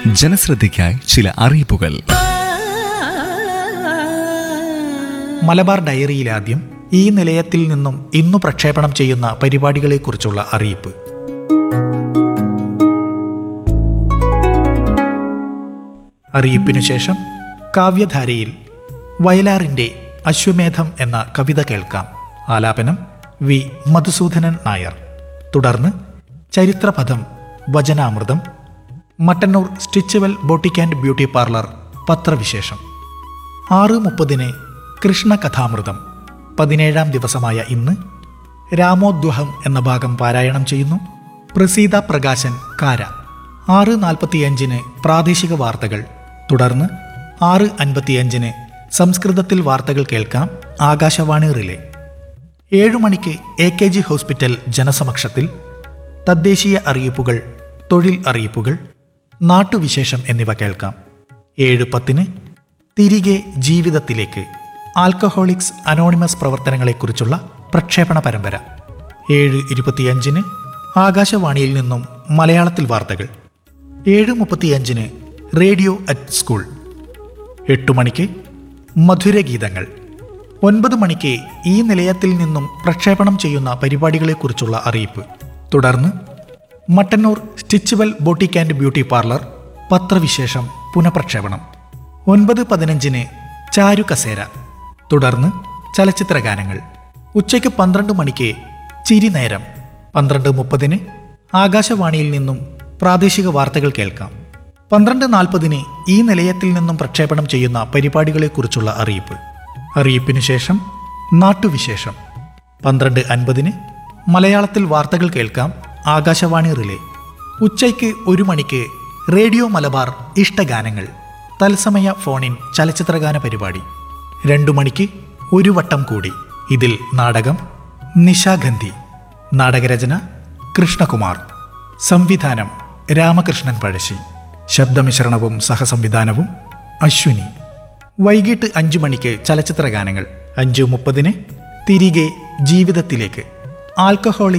ജനശ്രദ്ധയ്ക്കായി ചില അറിയിപ്പുകൾ മലബാർ ഡയറിയിലാദ്യം ഈ നിലയത്തിൽ നിന്നും ഇന്നു പ്രക്ഷേപണം ചെയ്യുന്ന പരിപാടികളെക്കുറിച്ചുള്ള അറിയിപ്പ് അറിയിപ്പിനു ശേഷം കാവ്യധാരയിൽ വയലാറിൻ്റെ അശ്വമേധം എന്ന കവിത കേൾക്കാം ആലാപനം വി മധുസൂദനൻ നായർ തുടർന്ന് ചരിത്രപഥം വചനാമൃതം Mattannur Stitchual boutique and beauty parlour പത്രവിശേഷം ആറ് മുപ്പതിന് കൃഷ്ണകഥാമൃതം പതിനേഴാം ദിവസമായ ഇന്ന് രാമോദ്വഹം എന്ന ഭാഗം പാരായണം ചെയ്യുന്നു പ്രസീത പ്രകാശൻ കാര ആറ് നാൽപ്പത്തിയഞ്ചിന് പ്രാദേശിക വാർത്തകൾ തുടർന്ന് ആറ് അൻപത്തിയഞ്ചിന് സംസ്കൃതത്തിൽ വാർത്തകൾ കേൾക്കാം ആകാശവാണി റിലേ ഏഴു മണിക്ക് എ കെ ജി ഹോസ്പിറ്റൽ ജനസമക്ഷത്തിൽ തദ്ദേശീയ അറിയിപ്പുകൾ തൊഴിൽ അറിയിപ്പുകൾ നാട്ടുവിശേഷം എന്നിവ കേൾക്കാം ഏഴ് പത്തിന് തിരികെ ജീവിതത്തിലേക്ക് ആൽക്കഹോളിക്സ് അനോണിമസ് പ്രവർത്തനങ്ങളെക്കുറിച്ചുള്ള പ്രക്ഷേപണ പരമ്പര ഏഴ് ഇരുപത്തിയഞ്ചിന് ആകാശവാണിയിൽ നിന്നും മലയാളത്തിൽ വാർത്തകൾ ഏഴ് മുപ്പത്തിയഞ്ചിന് റേഡിയോ അറ്റ് സ്കൂൾ എട്ടു മണിക്ക് മധുരഗീതങ്ങൾ ഒൻപത് മണിക്ക് ഈ നിലയത്തിൽ നിന്നും പ്രക്ഷേപണം ചെയ്യുന്ന പരിപാടികളെക്കുറിച്ചുള്ള അറിയിപ്പ് തുടർന്ന് Mattannur Stitchual boutique and beauty parlour പത്രവിശേഷം പുനഃപ്രക്ഷേപണം ഒൻപത് പതിനഞ്ചിന് ചാരു കസേര തുടർന്ന് ചലച്ചിത്ര ഗാനങ്ങൾ ഉച്ചയ്ക്ക് പന്ത്രണ്ട് മണിക്ക് ചിരി നേരം പന്ത്രണ്ട് മുപ്പതിന് ആകാശവാണിയിൽ നിന്നും പ്രാദേശിക വാർത്തകൾ കേൾക്കാം പന്ത്രണ്ട് നാൽപ്പതിന് ഈ നിലയത്തിൽ നിന്നും പ്രക്ഷേപണം ചെയ്യുന്ന പരിപാടികളെക്കുറിച്ചുള്ള അറിയിപ്പ് അറിയിപ്പിനു ശേഷം നാട്ടുവിശേഷം പന്ത്രണ്ട് അൻപതിന് മലയാളത്തിൽ വാർത്തകൾ കേൾക്കാം ആകാശവാണി റിലേ ഉച്ചയ്ക്ക് ഒരു മണിക്ക് റേഡിയോ മലബാർ ഇഷ്ടഗാനങ്ങൾ തത്സമയ ഫോണിൻ ചലച്ചിത്രഗാന പരിപാടി രണ്ടു മണിക്ക് ഒരു വട്ടം കൂടി ഇതിൽ നാടകം നിശാഗന്ധി നാടകരചന കൃഷ്ണകുമാർ സംവിധാനം രാമകൃഷ്ണൻ പഴശ്ശി ശബ്ദമിശ്രണവും സഹസംവിധാനവും അശ്വിനി വൈകിട്ട് അഞ്ചു മണിക്ക് ചലച്ചിത്ര ഗാനങ്ങൾ അഞ്ചു മുപ്പതിന് തിരികെ ജീവിതത്തിലേക്ക് ആൽക്കഹോളിക്